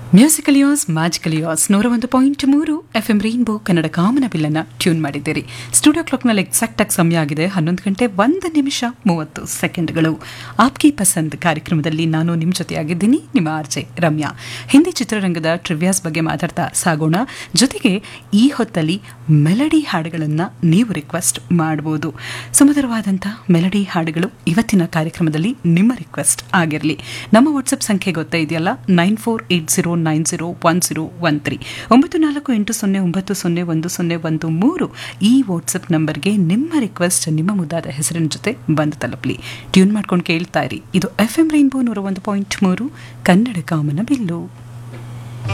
musical ಯೋಸ್ magical ಯೋಸ್ ನೂರ ಒಂದು point ಮೂರು ಎಫ್ ಎಂ ರೈನ್ಬೋ ಕನ್ನಡ ಕಾಮನ ಬಿಲ್ಲನ್ನು ಟ್ಯೂನ್ ಮಾಡಿದ್ದೀರಿ ಸ್ಟುಡಿಯೋ ಕ್ಲಾಕ್ನಲ್ಲಿ ಎಕ್ಸಾಕ್ಟ್ ಆಗಿ ಸಮಯ ಆಗಿದೆ ಹನ್ನೊಂದು ಗಂಟೆ ಒಂದು ನಿಮಿಷ ಮೂವತ್ತು ಸೆಕೆಂಡ್ಗಳು ಆಪ್ಕಿ ಪಸಂದ್ ಕಾರ್ಯಕ್ರಮದಲ್ಲಿ ನಾನು ನಿಮ್ಮ ಜೊತೆಯಾಗಿದ್ದೀನಿ ನಿಮ್ಮ ಆರ್ಜೆ ರಮ್ಯಾ ಹಿಂದಿ ಚಿತ್ರರಂಗದ ಟ್ರಿವ್ಯಾಸ್ ಬಗ್ಗೆ ಮಾತಾಡ್ತಾ ಸಾಗೋಣ ಜೊತೆಗೆ ಈ ಹೊತ್ತಲ್ಲಿ ಮೆಲಡಿ ಹಾಡುಗಳನ್ನು ನೀವು ರಿಕ್ವೆಸ್ಟ್ ಮಾಡ್ಬೋದು ಸುಮಧುರವಾದಂಥ ಮೆಲಡಿ ಹಾಡುಗಳು ಇವತ್ತಿನ ಕಾರ್ಯಕ್ರಮದಲ್ಲಿ ನಿಮ್ಮ ರಿಕ್ವೆಸ್ಟ್ ಆಗಿರಲಿ ನಮ್ಮ ವಾಟ್ಸಪ್ ಸಂಖ್ಯೆ ಗೊತ್ತೇ ಇದೆಯಲ್ಲ nine four eight zero nine zero one zero one three ಒಂಬತ್ತು ನಾಲ್ಕು ಎಂಟು ಸೊನ್ನೆ ಒಂಬತ್ತು ಸೊನ್ನೆ ಒಂದು ಸೊನ್ನೆ ಒಂದು ಮೂರು ಈ ವಾಟ್ಸಪ್ ನಂಬರ್ಗೆ ನಿಮ್ಮ ರಿಕ್ವೆಸ್ಟ್ ನಿಮ್ಮ ಮುದ್ದಾದ ಹೆಸರಿನ ಜೊತೆ ಬಂದು ತಲುಪಲಿ ಟ್ಯೂನ್ ಮಾಡ್ಕೊಂಡು ಕೇಳ್ತಾ ಇರಿ ಇದು ಎಫ್ ಎಂ ರೈನ್ಬೋ ನೂರ ಒಂದು ಪಾಯಿಂಟ್ ಮೂರು ಕನ್ನಡ ಕಾಮನ ಬಿಲ್ಲು